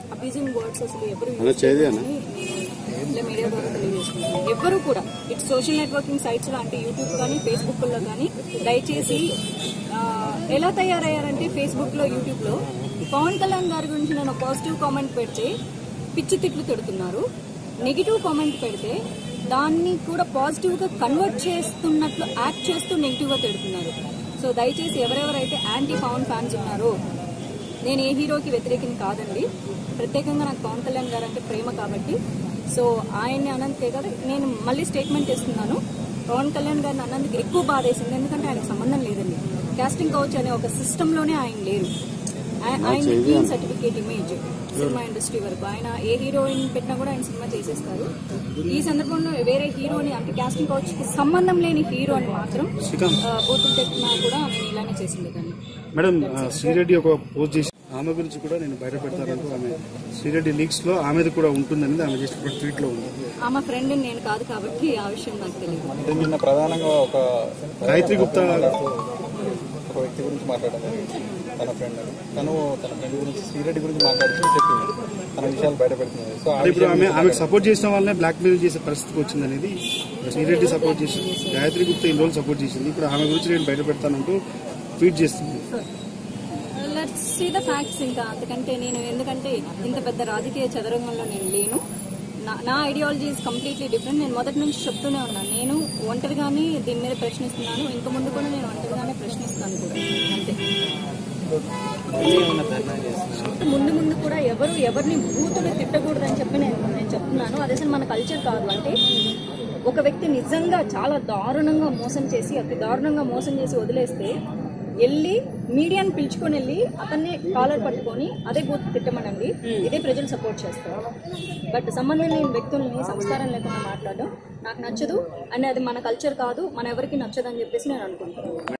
Abusing words అసలు ఎవరు అలా చేయదు అన్న. ఇట్లా మీడియా ద్వారా తెలియజేసుకుంటున్నాను ఎవరు కూడా ఇటు సోషల్ నెట్వర్కింగ్ సైట్స్ లో అంటే యూట్యూబ్ కానీ ఫేస్బుక్ లో కానీ దయచేసి ఆ, ఎలా తయారయ్యారంటే ఫేస్బుక్ లో యూట్యూబ్ లో పవన్ కళ్యాణ్ గారి గురించి నేను పాజిటివ్ కామెంట్ పెడితే పిచ్చి తిట్లు తిడుతున్నారు నెగిటివ్ కామెంట్ పెడితే దాన్ని కూడా పాజిటివ్ గా కన్వర్ట్ చేస్తున్నట్లు యాక్ట్ చేస్తూ నెగిటివ్ గా తిడుతున్నారు సో దయచేసి ఎవరెవరైతే యాంటీ పవన్ ఫ్యాన్స్ ఉన్నారో నేను ఏ హీరోకి వ్యతిరేకం కాదండి ప్రత్యేకంగా నాకు పవన్ కళ్యాణ్ గారు అంటే ప్రేమ కాబట్టి సో ఆయన్ని అనంతే కదా నేను మళ్ళీ స్టేట్మెంట్ ఇస్తున్నాను పవన్ కళ్యాణ్ గారిని అన్నందుకు ఎక్కువ బాధేసింది ఎందుకంటే ఆయనకు సంబంధం లేదండి కాస్టింగ్ కౌచ్ అనే ఒక సిస్టమ్ లోనే ఆయన లేరు ఆయ- ఆయన clean certificate image cinema industry వరకు ఆయన ఏ హీరోయిన్ పెట్టినా కూడా ఆయన సినిమా చేసేస్తారు ఈ సందర్భంలో వేరే హీరోని అంటే కాస్టింగ్ కౌచ్ కి సంబంధం లేని హీరోని మాత్రం శ్రీకాంత్ ఆ, బూతులు పెట్టినా కూడా నేను ఇలానే చేసిండేదాన్ని మేడం ఆ, శ్రీరెడ్డి ఒక పోస్ట్ చేసి ఆమె గురించి కూడా నేను బయట పెడతానంటూ ఆమె శ్రీరెడ్డి లీగ్స్ లో ఆమెది కూడా ఉంటుందనేది ఆమె చేసిన ట్వీట్ లో ఉంది ఆమె ఫ్రెండ్ నేను కాదు కాబట్టి ఆ విషయం నాకు తెలియదు అంటే నిన్న ప్రధానంగా ఒక గాయత్రి గుప్తా ఒక వ్యక్తి గురించి మాట్లాడడం జరిగింది. తన ఫ్రెండ్ అని. తను తన ఫ్రెండ్ గురించి శ్రీరెడ్డి గురించి మాట్లాడుతూ చెప్పింది తన విషయాలు బయట పెడుతున్నది సో ఆ అంటే ఇప్పుడు విషయం ఆమె ఆమెకు సపోర్ట్ చేసిన వాళ్ళనే బ్లాక్ మెయిల్ చేసే పరిస్థితికి వచ్చింది అనేది శ్రీరెడ్డి సపోర్ట్ చేసి గాయత్రి గుప్తా ఇన్ని రోజులు సపోర్ట్ చేసింది ఇప్పుడు ఆమె గురించి నేను బయట పెడతానంటూ ట్వీట్ చేస్తుంది లెట్స్ సీ ద ఫ్యాక్ట్స్ ఇంకా అందుకంటే నేను ఎందుకంటే ఇంత పెద్ద రాజకీయ చదరంగంలో నేను లేను నా నా ఐడియాలజీ ఇస్ కంప్లీట్లీ డిఫరెంట్ నేను మొదటి నుంచి చెప్తూనే ఉన్నాను నేను ఒంటరిగానే దీని మీద ప్రశ్నిస్తున్నాను ఇంకా ముందు కూడా నేను ఒంటరిగానే ప్రశ్నిస్తాను కూడా అంతే ముందు ముందు కూడా ఎవరు ఎవరిని బూతులు తిట్టకూడదని చెప్పి నేను నేను చెప్తున్నాను అదే అసలు మన కల్చర్ కాదు అంటే ఒక వ్యక్తి నిజంగా చాలా దారుణంగా మోసం చేసి అతి దారుణంగా మోసం చేసి వదిలేస్తే వెళ్ళి మీడియాని పిలుచుకొని వెళ్ళి అతన్ని కాలర్ పట్టుకొని అదే బూత్ తిట్టమనండి ఇదే ప్రజలు సపోర్ట్ చేస్తారు బట్ సంబంధం లేని వ్యక్తుల్ని సంస్కారం లేకుండా మాట్లాడడం నాకు నచ్చదు అండ్ అది మన కల్చర్ కాదు మన ఎవరికి నచ్చదు అని చెప్పేసి నేను అనుకుంటున్నాను